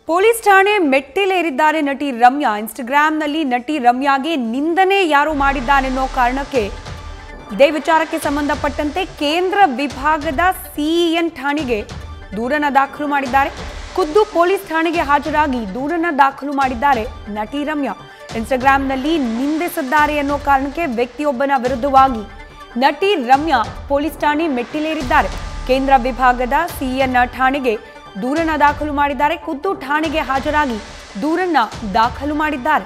police ಠಾಣೆ ಮೆಟ್ಟಿಲೇರಿದ್ದಾರೆ ನಟಿ ರಮ್ಯಾ ಇನ್ಸ್ಟಾಗ್ರಾಂನಲ್ಲಿ ನಟಿ ರಮ್ಯಾಗೆ ನಿಂದನೆ ಯಾರು ಮಾಡಿದ್ದಾನೆನ್ನೋ ಕಾರಣಕ್ಕೆ ಇದೇ ವಿಚಾರಕ್ಕೆ ಸಂಬಂಧಪಟ್ಟಂತೆ ಕೇಂದ್ರ ವಿಭಾಗದ ಸಿಇಎನ್ ಠಾಣೆಗೆ ದೂರನ್ನ ದಾಖಲು ಮಾಡಿದ್ದಾರೆ ಖುದ್ದು ಪೊಲೀಸ್ ಠಾಣೆಗೆ ಹಾಜರಾಗಿ ದೂರನ್ನ ದಾಖಲು ಮಾಡಿದ್ದಾರೆ ನಟಿ ರಮ್ಯಾ ಇನ್ಸ್ಟಾಗ್ರಾಂನಲ್ಲಿ ನಿಂದಿಸಿದ್ದಾರೆ ಅನ್ನೋ ಕಾರಣಕ್ಕೆ ವ್ಯಕ್ತಿಯೊಬ್ಬನ ವಿರುದ್ಧವಾಗಿ ನಟಿ ರಮ್ಯಾ ಪೊಲೀಸ್ ಠಾಣೆ ಮೆಟ್ಟಿಲೇರಿದ್ದಾರೆ ಕೇಂದ್ರ ವಿಭಾಗದ ಸಿಎನ್ ಠಾಣೆಗೆ ದೂರನ್ನ ದಾಖಲು ಮಾಡಿದ್ದಾರೆ ಖುದ್ದು ಠಾಣೆಗೆ ಹಾಜರಾಗಿ ದೂರನ್ನ ದಾಖಲು ಮಾಡಿದ್ದಾರೆ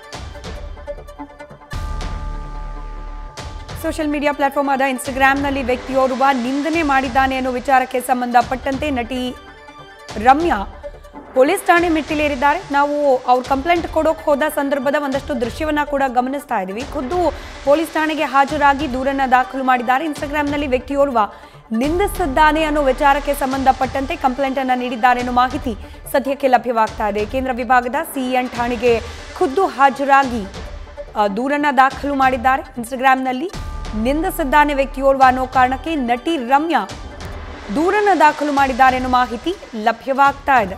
ಸೋಷಿಯಲ್ ಮೀಡಿಯಾ ಪ್ಲಾಟ್ಫಾರ್ಮ್ ಆದ ಇನ್ಸ್ಟಾಗ್ರಾಂನಲ್ಲಿ ವ್ಯಕ್ತಿಯೋರ್ವ ನಿಂದನೆ ಮಾಡಿದ್ದಾನೆ ಅನ್ನೋ ವಿಚಾರಕ್ಕೆ ಸಂಬಂಧಪಟ್ಟಂತೆ ನಟಿ ರಮ್ಯಾ ಪೊಲೀಸ್ ಠಾಣೆ ಮೆಟ್ಟಿಲೇರಿದ್ದಾರೆ ನಾವು ಅವ್ರು ಕಂಪ್ಲೇಂಟ್ ಕೊಡೋಕೆ ಹೋದ ಸಂದರ್ಭದ ಒಂದಷ್ಟು ದೃಶ್ಯವನ್ನ ಕೂಡ ಗಮನಿಸ್ತಾ ಇದ್ದೀವಿ ಖುದ್ದು ಪೊಲೀಸ್ ಠಾಣೆಗೆ ಹಾಜರಾಗಿ ದೂರನ್ನ ದಾಖಲು ಮಾಡಿದ್ದಾರೆ ಇನ್ಸ್ಟಾಗ್ರಾಂನಲ್ಲಿ ವ್ಯಕ್ತಿಯೋರ್ವ ನಿಂದಿಸಿದ್ದಾನೆ ಅನ್ನೋ ವಿಚಾರಕ್ಕೆ ಸಂಬಂಧಪಟ್ಟಂತೆ ಕಂಪ್ಲೇಂಟ್ ಅನ್ನ ನೀಡಿದ್ದಾರೆ ಅನ್ನೋ ಮಾಹಿತಿ ಸದ್ಯಕ್ಕೆ ಲಭ್ಯವಾಗ್ತಾ ಇದೆ ಕೇಂದ್ರ ವಿಭಾಗದ ಸಿಎನ್ ಠಾಣೆಗೆ ಖುದ್ದು ಹಾಜರಾಗಿ ಆ, ದೂರನ್ನ ದಾಖಲು ಮಾಡಿದ್ದಾರೆ ಇನ್ಸ್ಟಾಗ್ರಾಂನಲ್ಲಿ ನಿಂದಿಸಿದ್ದಾನೆ ವ್ಯಕ್ತಿಯೋರ್ವ ಅನ್ನೋ ಕಾರಣಕ್ಕೆ ನಟಿ ರಮ್ಯಾ ದೂರನ್ನ ದಾಖಲು ಮಾಡಿದ್ದಾರೆ ಅನ್ನೋ ಮಾಹಿತಿ ಲಭ್ಯವಾಗ್ತಾ ಇದೆ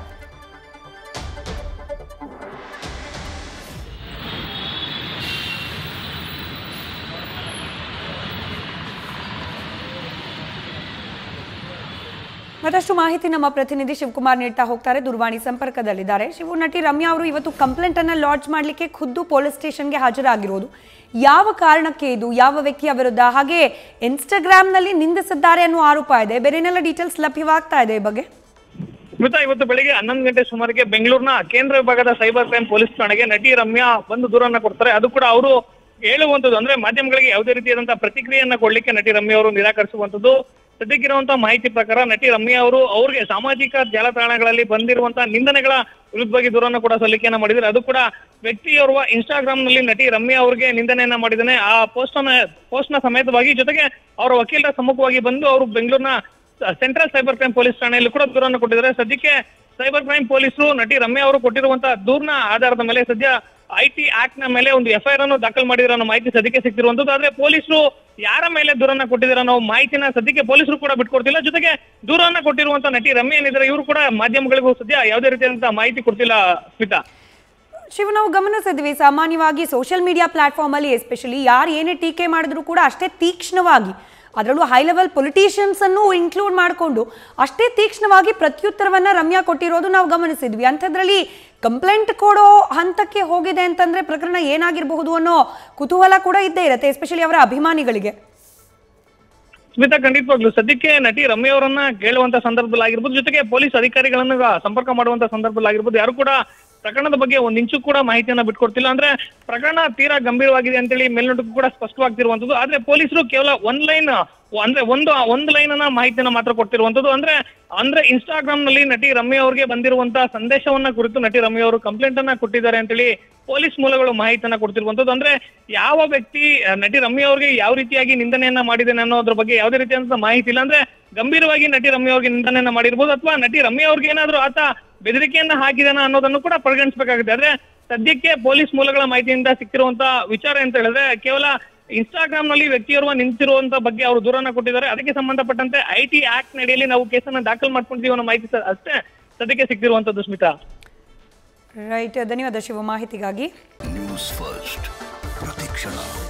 ಮತ್ತಷ್ಟು ಮಾಹಿತಿ ನಮ್ಮ ಪ್ರತಿನಿಧಿ ಶಿವಕುಮಾರ್ ನೀಡ್ತಾ ಹೋಗ್ತಾರೆ ದೂರವಾಣಿ ಸಂಪರ್ಕದಲ್ಲಿದ್ದಾರೆ ಶಿವು ನಟಿ ರಮ್ಯಾ ಅವರು ಇವತ್ತು ಕಂಪ್ಲೇಂಟ್ ಅನ್ನ ಲಾಡ್ಜ್ ಮಾಡಲಿಕ್ಕೆ ಖುದ್ದು ಪೊಲೀಸ್ ಸ್ಟೇಷನ್ಗೆ ಹಾಜರಾಗಿರೋದು ಯಾವ ಕಾರಣಕ್ಕೆ ಇದು ಯಾವ ವ್ಯಕ್ತಿಯ ವಿರುದ್ಧ ಹಾಗೆ ಇನ್ಸ್ಟಾಗ್ರಾಂನಲ್ಲಿ ನಿಂದಿಸಿದ್ದಾರೆ ಅನ್ನೋ ಆರೋಪ ಇದೆ ಬೇರೆನೆಲ್ಲ ಡೀಟೇಲ್ಸ್ ಲಭ್ಯವಾಗ್ತಾ ಇದೆ ಈ ಬಗ್ಗೆ ಸ್ಮಿತಾ ಇವತ್ತು ಬೆಳಿಗ್ಗೆ ಹನ್ನೊಂದು ಗಂಟೆ ಸುಮಾರಿಗೆ ಬೆಂಗಳೂರಿನ ಕೇಂದ್ರ ವಿಭಾಗದ ಸೈಬರ್ ಕ್ರೈಮ್ ಪೊಲೀಸ್ ಠಾಣೆಗೆ ನಟಿ ರಮ್ಯಾ ಒಂದು ದೂರನ್ನ ಕೊಡ್ತಾರೆ ಅದು ಕೂಡ ಅವರು ಹೇಳುವಂತದ್ದು ಅಂದ್ರೆ ಮಾಧ್ಯಮಗಳಿಗೆ ಯಾವುದೇ ರೀತಿಯಾದಂತಹ ಪ್ರತಿಕ್ರಿಯೆಯನ್ನ ಕೊಡ್ಲಿಕ್ಕೆ ನಟಿ ರಮ್ಯಾ ಅವರು ನಿರಾಕರಿಸುವಂತದ್ದು ಸದ್ಯಕ್ಕಿರುವಂತಹ ಮಾಹಿತಿ ಪ್ರಕಾರ ನಟಿ ರಮ್ಯಾ ಅವರು ಅವ್ರಿಗೆ ಸಾಮಾಜಿಕ ಜಾಲತಾಣಗಳಲ್ಲಿ ಬಂದಿರುವಂತಹ ನಿಂದನೆಗಳ ವಿರುದ್ಧವಾಗಿ ದೂರನ್ನ ಕೂಡ ಸಲ್ಲಿಕೆಯನ್ನ ಮಾಡಿದ್ದಾರೆ ಅದು ಕೂಡ ವ್ಯಕ್ತಿಯೋರ್ವ ಇನ್ಸ್ಟಾಗ್ರಾಮ್ ನಲ್ಲಿ ನಟಿ ರಮ್ಯಾ ಅವ್ರಿಗೆ ನಿಂದನೆಯನ್ನ ಮಾಡಿದ್ದಾನೆ ಆ ಪೋಸ್ಟ್ ಅನ್ನ ಪೋಸ್ಟ್ ನ ಸಮೇತವಾಗಿ ಜೊತೆಗೆ ಅವರ ವಕೀಲರ ಸಮ್ಮುಖವಾಗಿ ಬಂದು ಅವರು ಬೆಂಗಳೂರಿನ ಸೆಂಟ್ರಲ್ ಸೈಬರ್ ಕ್ರೈಮ್ ಪೊಲೀಸ್ ಠಾಣೆಯಲ್ಲಿ ಕೂಡ ದೂರನ್ನು ಕೊಟ್ಟಿದ್ದಾರೆ ಸದ್ಯಕ್ಕೆ ಸೈಬರ್ ಕ್ರೈಮ್ ಪೊಲೀಸರು ನಟಿ ರಮ್ಯಾ ಅವರು ಕೊಟ್ಟಿರುವಂತಹ ದೂರ್ನ ಆಧಾರದ ಮೇಲೆ ಸದ್ಯ ಐ ಟಿ ಆಕ್ಟ್ ನ ಮೇಲೆ ಒಂದು ಎಫ್ಐಆರ್ ಅನ್ನು ದಾಖಲು ಮಾಡಿರೋ ಅನ್ನೋ ಮಾಹಿತಿ ಸದ್ಯಕ್ಕೆ ಸಿಗ್ತಿರುವಂತದ್ದು ಆದ್ರೆ ಪೊಲೀಸರು ಯಾರ ಮೇಲೆ ದೂರನ್ನ ಕೊಟ್ಟಿದ್ದಾರೆ ಅನ್ನೋ ಮಾಹಿತಿನ ಸದ್ಯಕ್ಕೆ ಪೊಲೀಸರು ಕೂಡ ಬಿಟ್ಕೊಡ್ತಿಲ್ಲ ಜೊತೆಗೆ ದೂರನ್ನ ಕೊಟ್ಟಿರುವಂತ ನಟಿ ರಮ್ಯಾ ಏನಿದ್ದಾರೆ ಇವರು ಕೂಡ ಮಾಧ್ಯಮಗಳಿಗೂ ಸದ್ಯ ಯಾವುದೇ ರೀತಿಯಾದಂತಹ ಮಾಹಿತಿ ಕೊಡ್ತಿಲ್ಲ ಸ್ಮಿತಾ ಶಿವ ನಾವು ಗಮನಿಸಿದ್ವಿ ಸಾಮಾನ್ಯವಾಗಿ ಸೋಷಿಯಲ್ ಮೀಡಿಯಾ ಪ್ಲಾಟ್ಫಾರ್ಮ್ ಅಲ್ಲಿ ಎಸ್ಪೆಷಲಿ ಯಾರು ಏನೇ ಟೀಕೆ ಮಾಡಿದ್ರು ಕೂಡ ಅಷ್ಟೇ ತೀಕ್ಷ್ಣವಾಗಿ ಅದರಲ್ಲೂ ಹೈ ಲೆವೆಲ್ ಪೊಲಿಟಿಷಿಯನ್ಸ್ ಅನ್ನು ಇನ್ಕ್ಲೂಡ್ ಮಾಡಿಕೊಂಡು ಅಷ್ಟೇ ತೀಕ್ಷ್ಣವಾಗಿ ಪ್ರತ್ಯುತ್ತರವನ್ನ ರಮ್ಯಾ ಕೊಟ್ಟಿರೋದು ನಾವು ಗಮನಿಸಿದ್ವಿ ಅಂಥದ್ರಲ್ಲಿ ಕಂಪ್ಲೇಂಟ್ ಕೊಡೋ ಹಂತಕ್ಕೆ ಹೋಗಿದೆ ಅಂತಂದ್ರೆ ಪ್ರಕರಣ ಏನಾಗಿರಬಹುದು ಅನ್ನೋ ಕುತೂಹಲ ಕೂಡ ಇದ್ದೇ ಇರುತ್ತೆ ಎಸ್ಪೆಷಲಿ ಅವರ ಅಭಿಮಾನಿಗಳಿಗೆ ಸ್ಮಿತಾ ಖಂಡಿತವಾಗ್ಲು ಸದ್ಯಕ್ಕೆ ನಟಿ ರಮ್ಯಾ ಅವರನ್ನ ಕೇಳುವಂತ ಸಂದರ್ಭದಲ್ಲಿ ಆಗಿರ್ಬೋದು ಜೊತೆಗೆ ಪೊಲೀಸ್ ಅಧಿಕಾರಿಗಳನ್ನ ಸಂಪರ್ಕ ಮಾಡುವಂತ ಸಂದರ್ಭದಲ್ಲಿ ಆಗಿರ್ಬೋದು ಯಾರು ಕೂಡ ಪ್ರಕರಣದ ಬಗ್ಗೆ ಒಂದ್ ಇಂಚು ಕೂಡ ಮಾಹಿತಿಯನ್ನ ಬಿಟ್ಕೊಡ್ತಿಲ್ಲ ಅಂದ್ರೆ ಪ್ರಕರಣ ತೀರಾ ಗಂಭೀರವಾಗಿದೆ ಅಂತೇಳಿ ಮೇಲ್ನೋಟಕ್ಕೂ ಕೂಡ ಸ್ಪಷ್ಟವಾಗ್ತಿರುವಂತದ್ದು ಆದ್ರೆ ಪೊಲೀಸರು ಕೇವಲ ಒನ್ ಲೈನ್ ಅಂದ್ರೆ ಒಂದು ಒಂದು ಲೈನ್ ಅನ್ನ ಮಾಹಿತಿಯನ್ನ ಮಾತ್ರ ಕೊಡ್ತಿರುವಂತದ್ದು ಅಂದ್ರೆ ಅಂದ್ರೆ ಇನ್ಸ್ಟಾಗ್ರಾಮ್ ನಲ್ಲಿ ನಟಿ ರಮ್ಯಾ ಅವರಿಗೆ ಬಂದಿರುವಂತಹ ಸಂದೇಶವನ್ನ ಕುರಿತು ನಟಿ ರಮ್ಯಾ ಅವರು ಕಂಪ್ಲೇಂಟ್ ಅನ್ನ ಕೊಟ್ಟಿದ್ದಾರೆ ಅಂತೇಳಿ ಪೊಲೀಸ್ ಮೂಲಗಳು ಮಾಹಿತಿಯನ್ನ ಕೊಡ್ತಿರುವಂತದ್ದು ಅಂದ್ರೆ ಯಾವ ವ್ಯಕ್ತಿ ಆ, ನಟಿ ರಮ್ಯಾ ಅವರಿಗೆ ಯಾವ ರೀತಿಯಾಗಿ ನಿಂದನೆಯನ್ನ ಮಾಡಿದ್ದಾನೆ ಅನ್ನೋದ್ರ ಬಗ್ಗೆ ಯಾವುದೇ ರೀತಿಯಾದಂತಹ ಮಾಹಿತಿ ಇಲ್ಲ ಅಂದ್ರೆ ಗಂಭೀರವಾಗಿ ನಟಿ ರಮ್ಯಾ ಅವರಿಗೆ ನಿಂದನೆಯನ್ನ ಮಾಡಿರ್ಬೋದು ಅಥವಾ ನಟಿ ರಮ್ಯಾ ಅವ್ರಿಗೆ ಏನಾದ್ರೂ ಆತ ಬೆದರಿಕೆಯನ್ನ ಹಾಕಿದಾನ ಅನ್ನೋದನ್ನು ಕೂಡ ಪರಿಗಣಿಸಬೇಕಾಗುತ್ತೆ ಆದ್ರೆ ಸದ್ಯಕ್ಕೆ ಪೊಲೀಸ್ ಮೂಲಗಳ ಮಾಹಿತಿಯಿಂದ ಸಿಕ್ತಿರುವಂತ ವಿಚಾರ ಅಂತ ಹೇಳಿದ್ರೆ ಕೇವಲ ಇನ್ಸ್ಟಾಗ್ರಾಮ್ ನಲ್ಲಿ ವ್ಯಕ್ತಿಯೋರ್ವ ನಿಂತಿರುವಂತ ಬಗ್ಗೆ ಅವರು ದೂರನ್ನ ಕೊಟ್ಟಿದ್ದಾರೆ ಅದಕ್ಕೆ ಸಂಬಂಧಪಟ್ಟಂತೆ ಐ ಟಿ ಆಕ್ಟ್ ನಡೆಯಲ್ಲಿ ನಾವು ಕೇಸನ್ನ ದಾಖಲು ಮಾಡ್ಕೊಂಡಿದ್ದೀವಿ ಅನ್ನೋ ಮಾಹಿತಿ ಸ- ಅಷ್ಟೇ ಸದ್ಯಕ್ಕೆ ಸಿಕ್ತಿರುವಂತದ್ದು ಸ್ಮಿತಾ ರೈಟ್ ಧನ್ಯವಾದ ಶಿವ ಮಾಹಿತಿಗಾಗಿ ನ್ಯೂಸ್ ಫಸ್ಟ್ ಪ್ರತಿಕ್ಷಣ